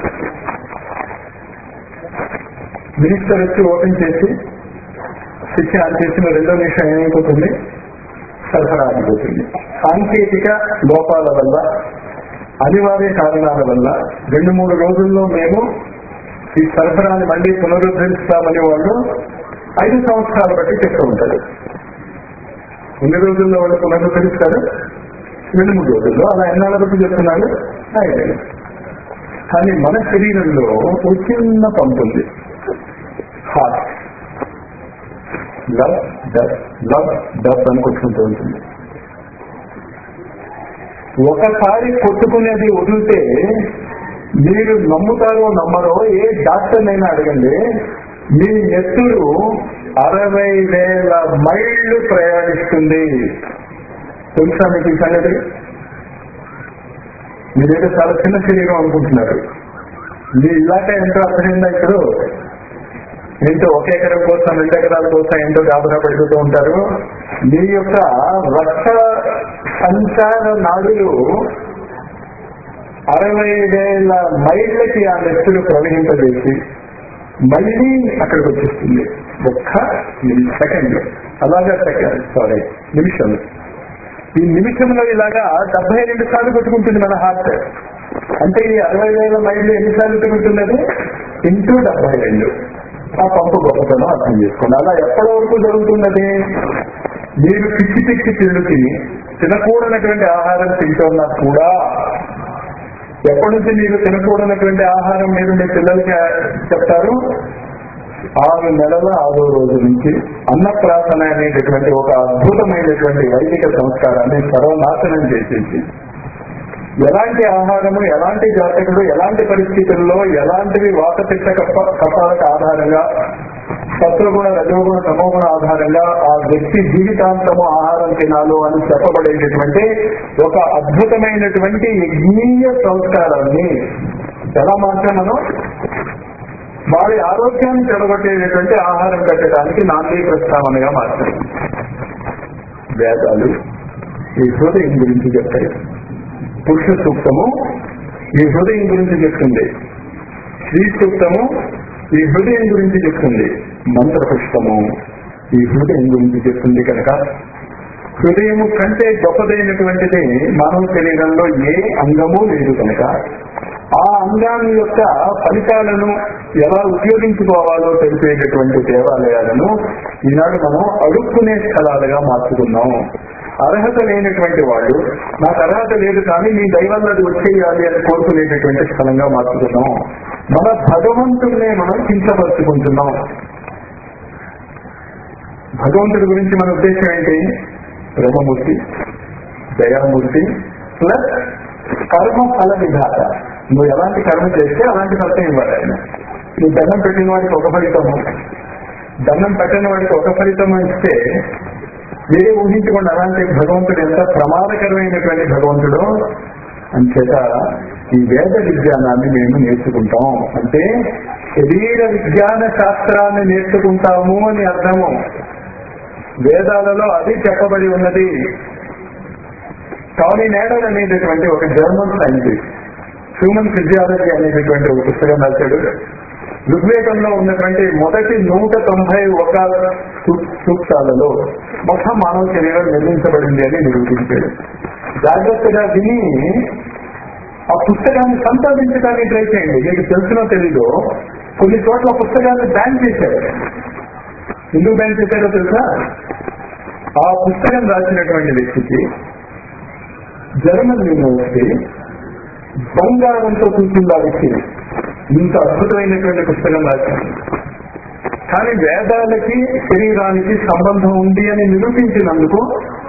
మినిస్టర్ వచ్చి ఓపెన్ చేసి స్విచ్ ఆన్ చేసిన రెండో నిమిషం ఏమైపోతుంది సరఫరా అయిపోతుంది సాంకేతిక లోపాల వల్ల అనివార్య కారణాల వల్ల రెండు మూడు రోజుల్లో మేము ఈ సరఫరాని మళ్ళీ పునరుద్ధరిస్తామని వాళ్ళు ఐదు సంవత్సరాలు బట్టి చెప్తూ ఉంటారు ఎన్ని రోజుల్లో వాళ్ళు పునరుద్ధరిస్తారు రెండు మూడు రోజుల్లో అలా ఎన్నాళ్ళ బట్టి చెప్తున్నాడు ఐదేళ్ళు కానీ మన శరీరంలో ఒక చిన్న పంపు ఉంది heart love dub love dub అని కొట్టుకుంటూ ఉంటుంది ఒకసారి కొట్టుకునేది వదిలితే మీరు నమ్ముతారో నమ్మరో ఏ డాక్టర్నైనా అడగండి మీ నెత్తురు అరవై వేల మైళ్ళు ప్రయాణిస్తుంది తెలుసా మీకు ఈ సంగతి మీరైతే చాలా చిన్న శరీరం అనుకుంటున్నారు మీ ఇలాక ఎంతో అర్థమైందా ఇప్పుడు ఏంటో ఒక ఎకరం కోసం రెండు ఎకరాల కోసం ఎంతో గాబరా పడుతూ ఉంటారు మీ యొక్క రక్త సంచార నాడులు అరవై వేల మైళ్ళకి ఆ నెత్తులు ప్రవహింపజేసి మళ్ళీ అక్కడికి వచ్చేస్తుంది ఒక్క సెకండ్ అలాగా సెకండ్ సారీ నిమిషం ఈ నిమిషంలో ఇలాగా డెబ్బై రెండు సార్లు కొట్టుకుంటుంది మన హార్ట్ అంటే ఈ అరవై వేల మైళ్ళు ఎన్నిసార్లు తిరుగుతున్నది ఇంటూ డెబ్బై రెండు ఆ పంపు గొప్పతనం అర్థం చేసుకోండి అలా ఎప్పటి వరకు జరుగుతున్నది మీరు పిచ్చి పిచ్చి తిండి తిని తినకూడనటువంటి ఆహారం తింటున్నా కూడా ఎప్పటి నుంచి మీరు తినకూడనటువంటి ఆహారం మీరు మీ పిల్లలకి చెప్తారు ఆరు నెలల ఆరో రోజు నుంచి అన్నప్రాసన అనేటటువంటి ఒక అద్భుతమైనటువంటి వైదిక సంస్కారాన్ని సర్వనాశనం చేసేసి ఎలాంటి ఆహారము ఎలాంటి జాతకులు ఎలాంటి పరిస్థితుల్లో ఎలాంటివి వాతపిత్త కప్ప కపాలకు ఆధారంగా సత్వగుణ రజోగుణ తమోగుణ ఆధారంగా ఆ వ్యక్తి జీవితాంతము ఆహారం తినాలో అని చెప్పబడేటటువంటి ఒక అద్భుతమైనటువంటి యజ్ఞీయ సంస్కారాన్ని ఎలా మార్చాం మనం వారి ఆరోగ్యాన్ని చెడగొట్టేటటువంటి ఆహారం పెట్టడానికి నాంది ప్రస్తావనగా మార్చారు వేదాలు ఈ హృదయం గురించి చెప్తాయి పురుష సూక్తము ఈ హృదయం గురించి చెప్తుంది శ్రీ సూక్తము ఈ హృదయం గురించి చెప్తుంది మంత్రపుష్పము ఈ హృదయం గురించి చెప్తుంది కనుక హృదయము కంటే గొప్పదైనటువంటిది మానవ శరీరంలో ఏ అంగము లేదు కనుక ఆ అంగాన్ని యొక్క ఫలితాలను ఎలా ఉపయోగించుకోవాలో తెలిపేటటువంటి దేవాలయాలను ఈనాడు మనం అడుక్కునే స్థలాలుగా మార్చుకున్నాం అర్హత లేనటువంటి వాళ్ళు నాకు అర్హత లేదు కానీ మీ దైవంలో అది వచ్చేయాలి అని కోరుకునేటటువంటి స్థలంగా మార్చుకున్నాం మన భగవంతుడినే మనం కించపరుచుకుంటున్నాం భగవంతుడి గురించి మన ఉద్దేశం ఏంటి బ్రహ్మమూర్తి దయామూర్తి ప్లస్ కర్మ ఫల విధాత నువ్వు ఎలాంటి కర్మ చేస్తే అలాంటి ఫలితం ఇవ్వాలి ఆయన నువ్వు దండం పెట్టిన వాడికి ఒక ఫలితము దండం పెట్టిన వాడికి ఒక ఫలితం ఇస్తే ఏ ఊహించుకోండి అలాంటి భగవంతుడు ఎంత ప్రమాదకరమైనటువంటి భగవంతుడు అంచేత ఈ వేద విజ్ఞానాన్ని మేము నేర్చుకుంటాం అంటే శరీర విజ్ఞాన శాస్త్రాన్ని నేర్చుకుంటాము అని అర్థము వేదాలలో అది చెప్పబడి ఉన్నది టానీ నేడర్ అనేటటువంటి ఒక జర్మన్ సైంటిస్ట్ హ్యూమన్ ఫిజియాలజీ అనేటటువంటి ఒక పుస్తకం రాశాడు ఋగ్వేదంలో ఉన్నటువంటి మొదటి నూట తొంభై ఒక సూ- సూక్తాలలో మొత్తం మానవ శరీరం నిర్మించబడింది అని నిరూపించాడు జాగ్రత్తగా విని ఆ పుస్తకాన్ని సంపాదించడానికి ట్రై చేయండి మీకు తెలుసునో తెలీదో కొన్ని చోట్ల పుస్తకాన్ని బ్యాన్ చేశారు ఎందుకు బ్యాన్ చేశారో తెలుసా ఆ పుస్తకం రాసినటువంటి వ్యక్తికి జర్మన్ యూనివర్సిటీ బంగారంతో కూర్చుంది ఆ వ్యక్తి ఇంత అద్భుతమైనటువంటి పుస్తకం రాశారు కానీ వేదాలకి శరీరానికి సంబంధం ఉంది అని నిరూపించినందుకు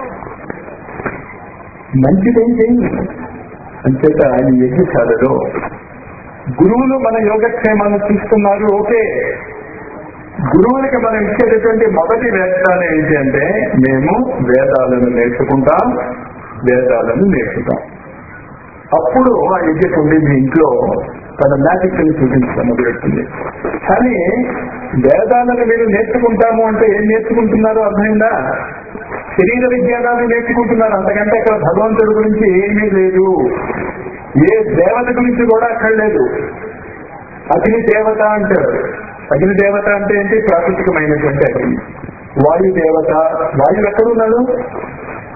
మంచిదేం చేయండి అంచేత ఈ యజ్ఞశాలలో గురువులు మన యోగక్షేమాన్ని చూస్తున్నారు ఓకే గురువులకి మనం ఇచ్చేటటువంటి మొదటి వేదాలు ఏంటి అంటే మేము వేదాలను నేర్చుకుంటాం వేదాలను నేర్చుతాం అప్పుడు ఆ యజ్ఞకుండి మీ ఇంట్లో తన మ్యాజిక్ ని చూపించడం మొదలెడుతుంది కానీ వేదాలను మీరు నేర్చుకుంటాము అంటే ఏం నేర్చుకుంటున్నారో అర్థమైందా శరీర విజ్ఞానాన్ని నేర్చుకుంటున్నారు అంతకంటే ఇక్కడ భగవంతుడి గురించి ఏమీ లేదు ఏ దేవత గురించి కూడా అక్కడ లేదు అగ్ని దేవత అంటారు అగ్ని దేవత అంటే ఏంటి ప్రాకృతికమైనటువంటి అగ్ని వాయు దేవత వాయువు ఎక్కడున్నాడు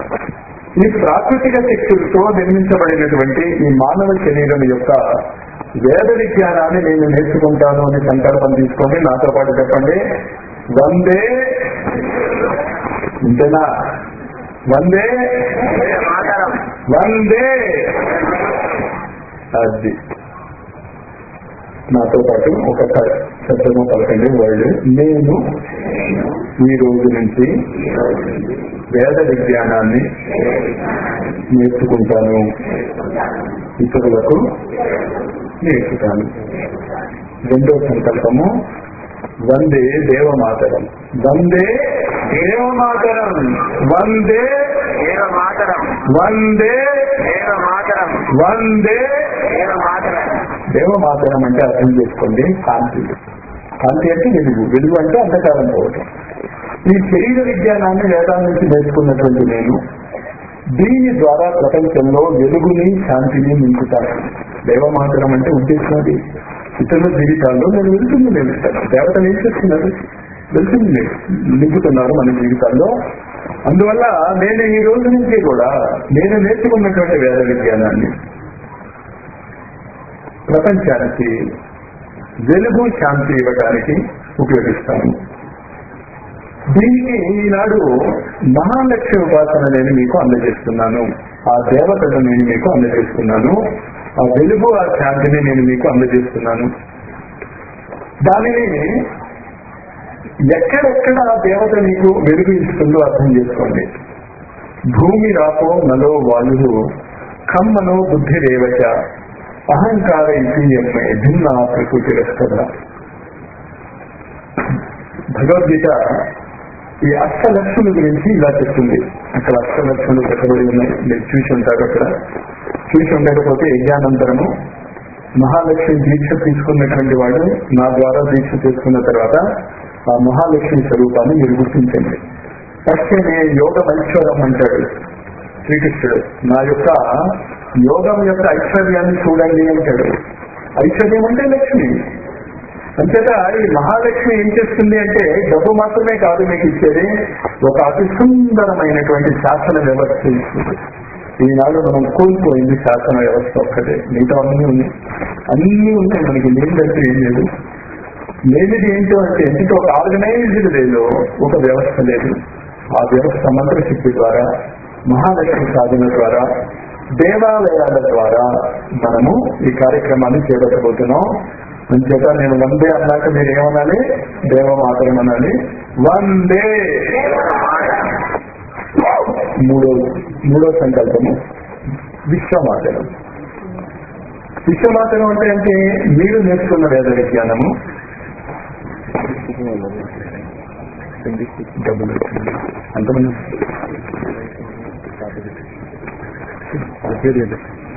ఈ ప్రాకృతిక శక్తులతో నిర్మించబడినటువంటి ఈ మానవ శరీరం యొక్క వేద విజ్ఞానాన్ని నేను నేర్చుకుంటాను అని సంకల్పం తీసుకోండి నాతో పాటు చెప్పండి వందే ఇంతేనా వందే వందే అది నాతో పాటు ఒక శబ్దము పలకండి వరల్డ్ నేను ఈ రోజు నుంచి వేద విజ్ఞానాన్ని నేర్చుకుంటాను ఇతరులకు నేర్చుతాను రెండో సంకల్పము వందే దేవమాతరం వందే దేవమాతరం వందే మాతరం వందే మాతరం వందే మాతరం దేవమాతరం అంటే అర్థం చేసుకోండి కాంతి కాంతి అంటే వెలుగు వెలుగు అంటే అంధకారం పోవటం ఈ శరీర విజ్ఞానాన్ని వేదాల నుంచి నేర్చుకున్నటువంటి నేను దీని ద్వారా ప్రపంచంలో వెలుగుని శాంతిని నింపుతాను దేవమాతరం అంటే ఉద్దేశం అది ఇతరుల జీవితాల్లో నేను వెలుగుని నిలుస్తాను దేవతలు ఏం చేస్తున్నారు వెలుగుని నింపుతున్నారు మన జీవితాల్లో అందువల్ల నేను ఈ రోజు నుంచి కూడా నేను నేర్చుకున్నటువంటి వేద విజ్ఞానాన్ని ప్రపంచానికి వెలుగు శాంతి ఇవ్వడానికి ఉపయోగిస్తాను దీనికి ఈనాడు మహాలక్ష్మి ఉపాసన నేను మీకు అందజేస్తున్నాను ఆ దేవతను నేను మీకు అందజేస్తున్నాను ఆ వెలుగు ఆ శాంతిని నేను మీకు అందజేస్తున్నాను దానిని ఎక్కడెక్కడ ఆ దేవత మీకు వెలుగు ఇస్తుందో అర్థం చేసుకోండి భూమి రాపో నలో వాయు కమ్మనో బుద్ధి రేవచ అహంకార ఇతియమ్మే భిన్న ప్రకృతి రస్తద భగవద్గీత ఈ అష్టలక్షల గురించి ఇలా చెప్తుంది అక్కడ అష్టలక్షలు పెట్టబడి ఉన్నాయి మీరు చూసి ఉంటారు అక్కడ చూసి ఉండకపోతే యజ్ఞానంతరము మహాలక్ష్మి దీక్ష తీసుకున్నటువంటి వాడు నా ద్వారా దీక్ష తీసుకున్న తర్వాత ఆ మహాలక్ష్మి స్వరూపాన్ని మీరు గుర్తించండి పశ్చిమే యోగం ఐశ్వర్యం అంటాడు శ్రీకృష్ణుడు నా యొక్క యోగం యొక్క ఐశ్వర్యాన్ని చూడండి అంటాడు ఐశ్వర్యం అంటే లక్ష్మి అంతేత ఈ మహాలక్ష్మి ఏం చేస్తుంది అంటే డబ్బు మాత్రమే కాదు మీకు ఇచ్చేది ఒక అతి సుందరమైనటువంటి శాసన వ్యవస్థ ఇస్తుంది ఈనాడు మనం కోల్పోయింది శాసన వ్యవస్థ ఒక్కటే మిగతా అన్నీ ఉన్నాయి అన్నీ ఉన్నాయి మనకి లేదంటే ఏం లేదు లేనిది ఏంటో అంటే ఎందుకు ఒక ఆర్గనైజ్డ్ లేదు ఒక వ్యవస్థ లేదు ఆ వ్యవస్థ మంత్రశక్తి ద్వారా మహాలక్ష్మి సాధన ద్వారా దేవాలయాల ద్వారా మనము ఈ కార్యక్రమాన్ని చేపట్టబోతున్నాం అంచేత నేను వందే అన్నాక మీరు ఏమనాలి దేవమాతరం అనాలి వందే మూడో మూడో సంకల్పము విశ్వమాతరం విశ్వమాతరం అంటే అంటే మీరు నేర్చుకున్న వేద విజ్ఞానము డబ్బులు వచ్చింది. అంతమంది తెలియదు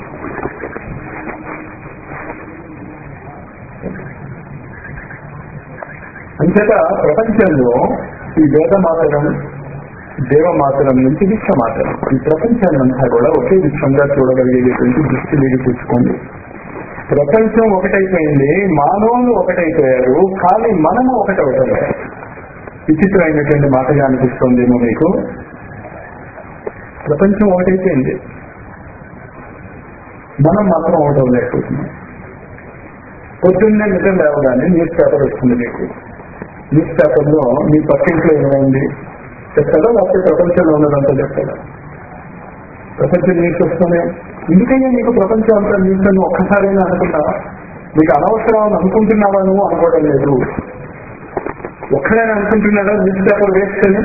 అంచేత ప్రపంచంలో ఈ వేదమాతరం దేవమాతరం నుంచి విశ్వమాతరం ఈ ప్రపంచాన్నంతా కూడా ఒకే విశ్వంగా చూడగలిగేటువంటి దృష్టి మీరు తెచ్చుకోండి ప్రపంచం ఒకటైపోయింది మానవులు ఒకటైపోయారు కానీ మనము ఒకటవుతాం విచిత్రమైనటువంటి మాటగా అనిపిస్తుందేమో మీకు ప్రపంచం ఒకటైపోయింది మనం మాత్రం ఒకటవలేకపోతున్నాం పొద్దున్నే నిజం లేవగానే న్యూస్ పేపర్ వస్తుంది మీకు న్యూస్ పేపర్ లో మీ పక్కింట్లో ఏమైంది చెప్తారా లేకపోతే ప్రపంచంలో ఉన్నదంతా చెప్తారా ప్రపంచం న్యూస్ వస్తుంది ఎందుకైనా నీకు ప్రపంచం అంతా న్యూస్ అని ఒక్కసారైనా అనుకుంటావా నీకు అనవసరం అని అనుకుంటున్నావా నువ్వు అనుకోవడం లేదు ఒక్కడైనా అనుకుంటున్నాడా న్యూస్ పేపర్ వేస్ట్ అని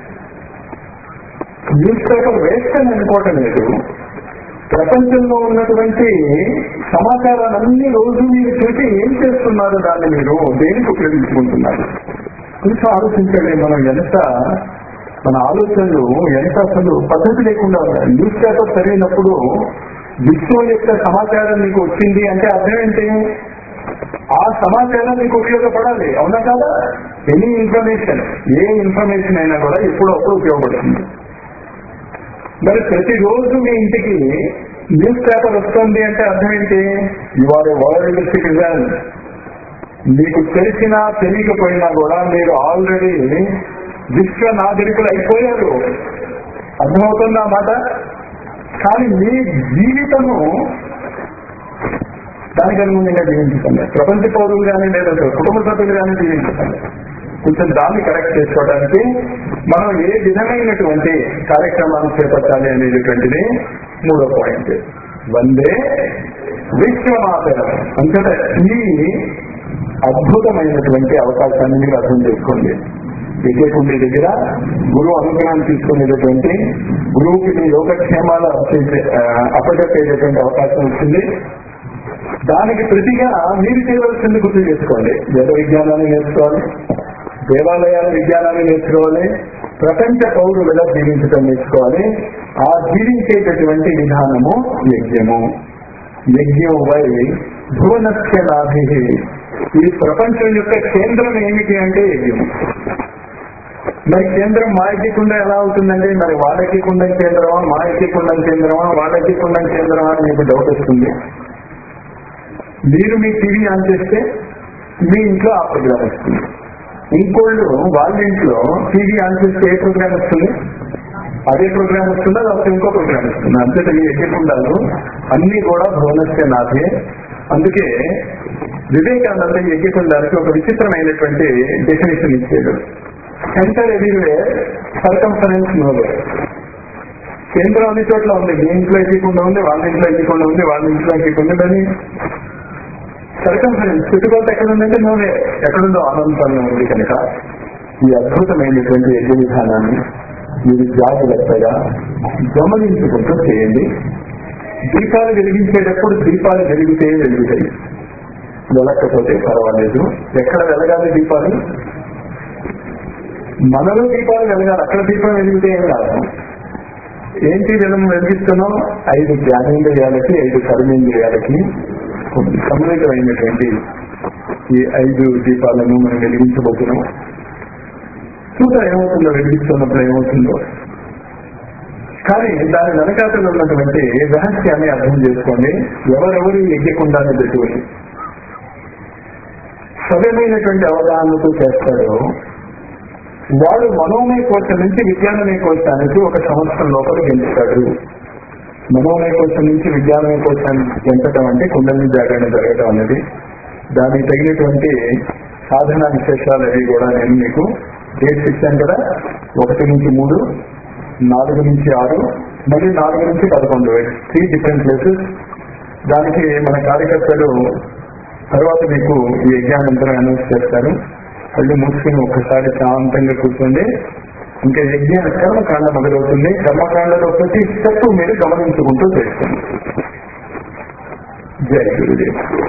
న్యూస్ పేపర్ వేస్ట్ అని అనుకోవటం లేదు ప్రపంచంలో ఉన్నటువంటి సమాచారాలన్నీ రోజు మీరు చూసి ఏం చేస్తున్నారు దాన్ని మీరు దేనికి ఉపయోగించుకుంటున్నారు కొంచెం ఆలోచించండి మనం ఎంత మన ఆలోచనలు ఎంత అసలు పద్ధతి లేకుండా ఉన్నాయి న్యూస్ పేపర్ చదివినప్పుడు విశ్వం యొక్క సమాచారం మీకు వచ్చింది అంటే అర్థం ఏంటి ఆ సమాచారం మీకు ఉపయోగపడాలి అవునా కదా ఎనీ ఇన్ఫర్మేషన్ ఏ ఇన్ఫర్మేషన్ అయినా కూడా ఎప్పుడో అప్పుడు ఉపయోగపడుతుంది మరి ప్రతిరోజు మీ ఇంటికి న్యూస్ పేపర్ వస్తుంది అంటే అర్థం ఏంటి ఇవాళ వరల్డ్ సిటిజన్ మీకు తెలిసినా తెలియకపోయినా కూడా మీరు ఆల్రెడీ విశ్వ నాగరికులు అయిపోయారు అర్థమవుతుందా మాట కానీ మీ జీవితము దానికి అనుగుణంగా జీవించకండి ప్రపంచ పౌరులు కానీ లేదా కుటుంబ సభ్యులు కానీ జీవించకండి కొంచెం దాన్ని కరెక్ట్ చేసుకోవడానికి మనం ఏ విధమైనటువంటి కార్యక్రమాలు చేపట్టాలి అనేటటువంటిది మూడో పాయింట్ వందే విశ్వమాతరం అంతటా ఈ అద్భుతమైనటువంటి అవకాశాన్ని మీరు అర్థం చేసుకోండి విజయకుండి దగ్గర గురువు అనుగ్రహాన్ని తీసుకునేటటువంటి గురువుకి మీ యోగక్షేమాలు అప్పచెప్పేటటువంటి అవకాశం వచ్చింది దానికి ప్రతిగా మీరు చేయవలసింది గుర్తు చేసుకోండి వేద విజ్ఞానాన్ని నేర్చుకోవాలి దేవాలయాల విజ్ఞానాన్ని నేర్చుకోవాలి ప్రపంచ పౌరులుగా జీవించడం నేర్చుకోవాలి ఆ జీవించేటటువంటి విధానము యజ్ఞము యజ్ఞం వై భువనస్య నాభి ఈ ప్రపంచం యొక్క కేంద్రం ఏమిటి అంటే యజ్ఞం మరి కేంద్రం మా ఎక్కికుండా ఎలా అవుతుందండి మరి వాళ్ళ ఎక్కికుండా కేంద్రమా మా ఎక్కికుండా కేంద్రమా వాళ్ళ ఎక్కికుండా కేంద్రమా అని మీకు డౌట్ వస్తుంది మీరు మీ టీవీ ఆన్ చేస్తే మీ ఇంట్లో ఆ ప్రోగ్రామ్ వస్తుంది ఇంకోళ్ళు వాళ్ళ ఇంట్లో టీవీ ఆన్ చేస్తే ఏ ప్రోగ్రామ్ వస్తుంది అదే ప్రోగ్రామ్ వస్తుందా లేకపోతే ఇంకో ప్రోగ్రామ్ వస్తుంది అంతేత ఈ ఎక్కకుండాలు అన్ని కూడా భువనస్య నాథే అందుకే వివేకానంద యజ్ఞకుండానికి ఒక విచిత్రమైనటువంటి డెఫినేషన్ ఇచ్చాడు సెంటర్ ఎవ్రీవేర్ సర్కంఫరెన్స్ నోవేర్ కేంద్రం అన్ని చోట్ల ఉంది మీ ఇంట్లో ఎక్కకుండా ఉంది వాళ్ళ ఇంట్లో ఎక్కకుండా ఉంది వాళ్ళ ఇంట్లో ఎక్కకుండా ఉంది సర్కంఫరెన్స్ చుట్టుకొలత ఎక్కడ ఉందంటే నోవే ఎక్కడుందో అనంతంలో ఉంది కనుక ఈ అద్భుతమైనటువంటి యజ్ఞ విధానాన్ని మీరు జాగ్రత్తగా గమనించుకుంటూ చేయండి దీపాలు వెలిగించేటప్పుడు దీపాలు వెలిగితే వెలుగుతాయి వెలకపోతే పర్వాలేదు ఎక్కడ వెలగాలి దీపాలు మనలో దీపాలు వెలగాలి అక్కడ దీపం వెలిగితే ఏం కాదు ఏంటి మనం వెలిగిస్తున్నాం ఐదు జ్ఞానేంద్రియాలకి ఐదు కర్మేంద్రియాలకి సమ్మిళితమైనటువంటి ఈ ఐదు దీపాలను మనం వెలిగించబోతున్నాం చూద్దాం ఏమవుతుందో వెలిగిస్తున్నప్పుడు ఏమవుతుందో కానీ దాని వెనకాతలు ఉన్నటువంటి రహస్యాన్ని అర్థం చేసుకోండి ఎవరెవరు యజ్ఞకుండానే పెట్టుకుని సవ్యమైనటువంటి అవగాహనతో చేస్తాడో వాడు మనోమయ కోశం నుంచి విజ్ఞానమయ కోశానికి ఒక సంవత్సరం లోపల గెలుస్తాడు మనోమయ కోశం నుంచి విజ్ఞానమయ కోశాన్ని గెంచడం అంటే కుండలిని జాగరణ జరగడం అనేది దానికి తగినటువంటి సాధన విశేషాలు అవి కూడా నేను మీకు డేట్స్ ఇచ్చాను కదా ఒకటి నుంచి మూడు నాలుగు నుంచి ఆరు మరియు నాలుగు నుంచి పదకొండు త్రీ డిఫరెంట్ ప్లేసెస్ దానికి మన కార్యకర్తలు తర్వాత మీకు ఈ యజ్ఞానంతరం అనౌన్స్ చేస్తారు కళ్ళు మూసుకుని ఒక్కసారి శాంతంగా కూర్చోండి ఇంకా యజ్ఞ కర్మకాండ మొదలవుతుంది కర్మకాండలో ప్రతి స్టెప్ మీరు గమనించుకుంటూ చేస్తుంది జై గురుదేవ్